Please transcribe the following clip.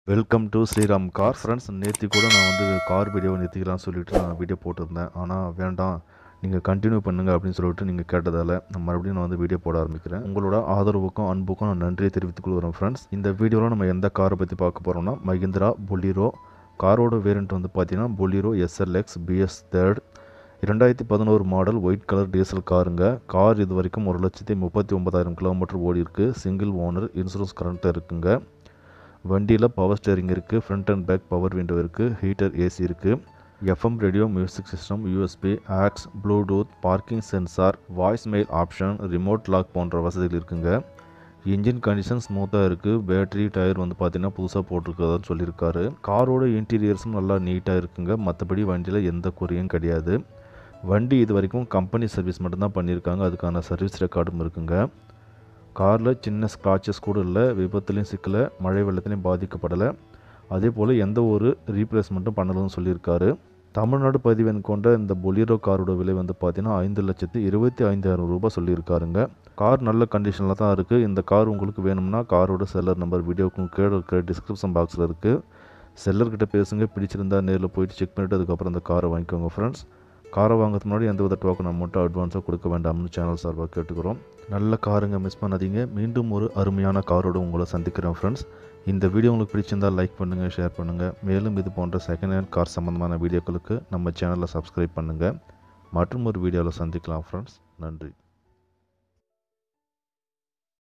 welcome to Sriram car friends நேற்று கூட நான் வந்து கார் வீடியோவை நிறுத்திக்கலாம்னு சொல்லிட்டு நான் வீடியோ போட்டிருந்தேன் ஆனால் வேண்டாம் நீங்கள் கண்டினியூ பண்ணுங்கள் அப்படின்னு சொல்லிட்டு நீங்கள் கேட்டதால் நான் மறுபடியும் நான் வந்து வீடியோ போட ஆரம்பிக்கிறேன் உங்களோட ஆதரவுக்கும் அன்புக்கும் நான் நன்றியை தெரிவித்துக் கொள்கிறேன் ஃப்ரெண்ட்ஸ் இந்த வீடியோவில் நம்ம எந்த காரை பற்றி பார்க்க போகிறோம்னா மஹிந்திரா பொலிரோ காரோட வேரியண்ட் வந்து பார்த்தீங்கன்னா பொலிரோ எஸ்எல்எக்ஸ் பிஎஸ் தேர்ட் இரண்டாயிரத்தி பதினோரு மாடல் ஒயிட் கலர் டீசல் காருங்க கார் இது வரைக்கும் ஒரு லட்சத்தி முப்பத்தி ஒன்பதாயிரம் கிலோமீட்டர் ஓடி இருக்கு சிங்கிள் ஓனர் இன்சூரன்ஸ் கரண்ட்டாக இருக்குங்க வண்டியில் பவர் ஸ்டேரிங் இருக்குது front and back power window இருக்குது ஹீட்டர் ஏசி இருக்குது FM radio music system USB aux Bluetooth parking sensor voice mail option remote lock போன்ற வசதிகள் இருக்குங்க இன்ஜின் கண்டிஷன் ஸ்மூத்தாக இருக்குது பேட்டரி டயர் வந்து பார்த்தீங்கன்னா புதுசாக போட்டிருக்கிறதான்னு சொல்லியிருக்காரு காரோட இன்டீரியர்ஸும் நல்லா நீட்டாக இருக்குங்க மற்றபடி வண்டியில் எந்த குறையும் கிடையாது வண்டி இது வரைக்கும் கம்பெனி சர்வீஸ் மட்டும்தான் பண்ணியிருக்காங்க அதுக்கான சர்வீஸ் ரெக்கார்டும் இருக்குங்க காரில் சின்ன ஸ்க்ராச்சஸ் கூட இல்லை விபத்துலேயும் சிக்கலை மழை வெள்ளத்துலையும் பாதிக்கப்படலை அதே போல் எந்த ஒரு ரீப்ளேஸ்மெண்ட்டும் பண்ணலன்னு சொல்லியிருக்காரு தமிழ்நாடு பதிவெண் கொண்ட இந்த பொலிரோ காரோட விலை வந்து பார்த்தீங்கன்னா ஐந்து லட்சத்து இருபத்தி ஐந்தாயிரம் ரூபாய் சொல்லியிருக்காருங்க கார் நல்ல கண்டிஷனில் தான் இருக்குது இந்த கார் உங்களுக்கு வேணும்னா காரோட செல்லர் நம்பர் வீடியோக்கு கீழே இருக்கிற டிஸ்கிரிப்ஷன் பாக்ஸில் இருக்குது செல்லர்கிட்ட பேசுங்க பிடிச்சிருந்தா நேரில் போயிட்டு செக் பண்ணிவிட்டு அதுக்கப்புறம் இந்த காரை வாங்கிக்கோங்க ஃப்ரெண்ட்ஸ் காரை வாங்குறதுக்கு முன்னாடி எந்த வித டோக்கன் அமௌண்ட்டும் அட்வான்ஸாக கொடுக்க வேண்டாம்னு சேனல் சார்பாக கேட்டுக்கிறோம் நல்ல காருங்க மிஸ் பண்ணாதீங்க மீண்டும் ஒரு அருமையான காரோடு உங்களை சந்திக்கிறேன் ஃப்ரெண்ட்ஸ் இந்த வீடியோ உங்களுக்கு பிடிச்சிருந்தால் லைக் பண்ணுங்கள் ஷேர் பண்ணுங்கள் மேலும் இது போன்ற செகண்ட் ஹேண்ட் கார் சம்மந்தமான வீடியோக்களுக்கு நம்ம சேனலை சப்ஸ்கிரைப் பண்ணுங்கள் மற்றும் ஒரு வீடியோவில் சந்திக்கலாம் ஃப்ரெண்ட்ஸ் நன்றி